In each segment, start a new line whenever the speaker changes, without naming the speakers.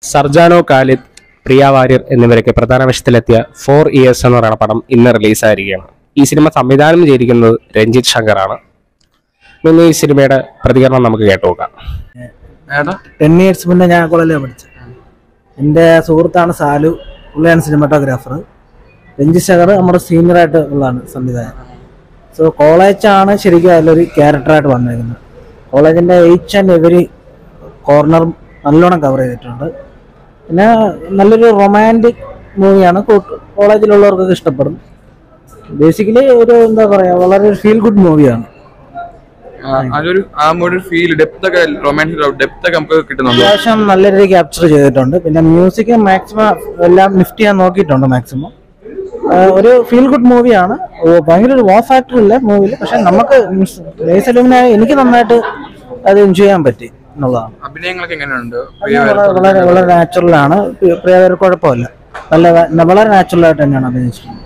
സർജാനോ കാലിദ് പ്രിയ വാര്യർ എന്നിവരൊക്കെ പ്രധാന വേഷത്തിലെത്തിയ four years എന്ന് പറയുന്ന പടം ഇന്ന് റിലീസായിരിക്കുകയാണ് ഈ സിനിമ സംവിധാനം ചെയ്തിരിക്കുന്നത് രഞ്ജിത്ത് ശങ്കറാണ് ഇന്ന് ഈ സിനിമയുടെ പ്രതികരണം നമുക്ക് കേട്ടുനോക്കാം
ഏടാ
ടെൻ ഇയേഴ്സ് മുന്നേ ഞാൻ കോളേജിലാണ് പഠിച്ചത് എൻ്റെ സുഹൃത്താണ് സാലു പുള്ളിയാണ് സിനിമാറ്റോഗ്രാഫർ രഞ്ജിത് ശേഖർ നമ്മുടെ സീനിയറായിട്ട് ഉള്ളതാണ് സംവിധായകൻ സോ കോളേജാണ് ശരിക്കും അതിലൊരു ക്യാരക്ടറായിട്ട് വന്നിരിക്കുന്നത് കോളേജിൻ്റെ എയ്ച്ച് ആൻഡ് എവരി കോർണർ നല്ലോണം കവർ ചെയ്തിട്ടുണ്ട് പിന്നെ നല്ലൊരു റൊമാൻറ്റിക് മൂവിയാണ് കോളേജിലുള്ളവർക്കൊക്കെ ഇഷ്ടപ്പെടും ബേസിക്കലി ഒരു എന്താ പറയുക വളരെ ഫീൽ ഗുഡ് മൂവിയാണ്
ആ, അതൊരു ആ ഒരു ഫീൽ ഡെപ്ത് ഒക്കെ റൊമാൻസ് ഡെപ്ത് ഒക്കെ നമുക്ക് കിട്ടുന്നുണ്ട്
അത്യാവശ്യം നല്ല രീതിയിൽ ക്യാപ്ചർ ചെയ്തിട്ടുണ്ട് പിന്നെ മ്യൂസിക് മാക്സിമം എല്ലാം ലിഫ്റ്റ് ചെയ്യാൻ നോക്കിയിട്ടുണ്ട് മാക്സിമം ഒരു ഫീൽ ഗുഡ് മൂവിയാണ് ഭയങ്കര ഒരു വാ ഫാക്ടർ ഇല്ല മൂവിയിൽ പക്ഷെ നമുക്ക് ബേസലുമിനെ എനിക്ക് നന്നായിട്ട് അത് എൻജോയ് ചെയ്യാൻ പറ്റി എന്നുള്ളതാണ്
അഭിനയങ്ങളൊക്കെ എങ്ങനെയുണ്ട്
വളരെ വളരെ വളരെ നാച്ചുറലാണ് പ്രിയവർ കുഴപ്പമില്ല നല്ല വളരെ നാച്ചുറൽ ആയിട്ട് തന്നെയാണ് അഭിനയിച്ചിട്ടുള്ളത്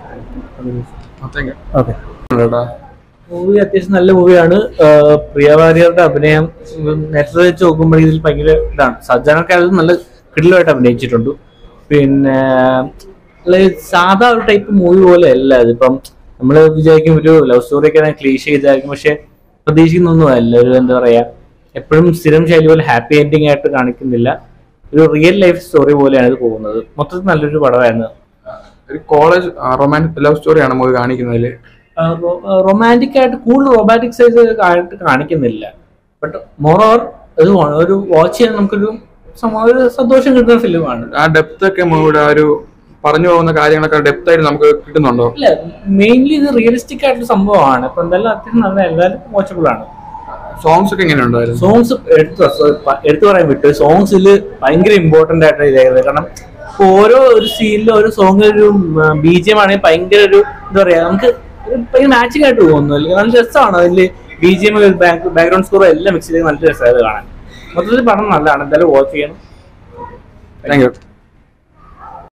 ഓക്കെ
മൂവി അത്യാവശ്യം നല്ല മൂവിയാണ് പ്രിയവാര്യരുടെ അഭിനയം ഉം, നേരത്തെ വെച്ച് നോക്കുമ്പോൾ ഇതിൽ ഭയങ്കര ഇതാണ് സജ്ജനൊക്കെ അത് നല്ല കിടിലമായിട്ട് അഭിനയിച്ചിട്ടുണ്ട് പിന്നെ like സാധാ ഒരു ടൈപ്പ് മൂവി പോലെ അല്ല ഇതിപ്പം നമ്മൾ വിചാരിക്കും ഒരു ലവ് സ്റ്റോറി ഒക്കെ ക്ലീഷ് ചെയ്തായിരിക്കും പക്ഷെ പ്രതീക്ഷിക്കുന്നൊന്നും അല്ല ഒരു എന്താ പറയാ എപ്പോഴും സ്ഥിരം ശൈലി പോലെ ഹാപ്പി എൻഡിങ് ആയിട്ട് കാണിക്കുന്നില്ല ഒരു റിയൽ ലൈഫ് സ്റ്റോറി പോലെയാണ് ഇത് പോകുന്നത് മൊത്തത്തിൽ നല്ലൊരു പടമായിരുന്നു
ഒരു കോളേജ് റൊമാൻസ് ലവ് സ്റ്റോറിയാണ് മൂവി കാണിക്കുന്നതിൽ
റൊമാൻറ്റിക് ആയിട്ട് കൂടുതൽ റൊമാൻറ്റിക് സൈസ് ആയിട്ട് കാണിക്കുന്നില്ല ബട്ട് മോർ ഓവർ അത് വ- ഒരു വാച്ച് ചെയ്യാൻ നമുക്കൊരു സമ- ഒരു സന്തോഷം കിട്ടുന്ന ഫിലിമാണ്
ആ ഡെപ്ത് ഒക്കെ മൂവിയുടെ ആ ഒരു പറഞ്ഞു പോകുന്ന കാര്യങ്ങളൊക്കെ ഡെപ്ത് ആയിട്ട് നമുക്ക് കിട്ടുന്നുണ്ടോ
അല്ല മെയിൻലി ഇത് റിയലിസ്റ്റിക് ആയിട്ടുള്ള സംഭവമാണ് ഇപ്പൊ എന്തായാലും അത്യാവശ്യം നല്ല എല്ലാവരും വാച്ചബിൾ ആണ്
സോങ്സ് ഒക്കെ എങ്ങനെ ഉണ്ടായിരുന്നു
സോങ്സ് എടുത്തു എടുത്തു പറയാൻ വിട്ടു സോങ്സിൽ ഭയങ്കര ഇമ്പോർട്ടന്റ് ആയിട്ട് ഇതായത് കാരണം ഇപ്പൊ ഓരോ ഒരു സീനിലും ഒരു സോങ്ങിൽ ഒരു ബി ജി എം ആണെങ്കിൽ ഭയങ്കര ഒരു എന്താ പറയാ നമുക്ക് ഒരു ഭയങ്കര മാച്ചിങ് ആയിട്ട് തോന്നുന്നു അല്ലെങ്കിൽ നല്ല രസമാണ് അതിൽ B G M background score എല്ലാം മിക്സ് ചെയ്ത് നല്ല രസമായത് കാണാൻ മൊത്തത്തിൽ പടം നല്ലതാണ് എന്തായാലും വാച്ച് ചെയ്യണം
താങ്ക് യു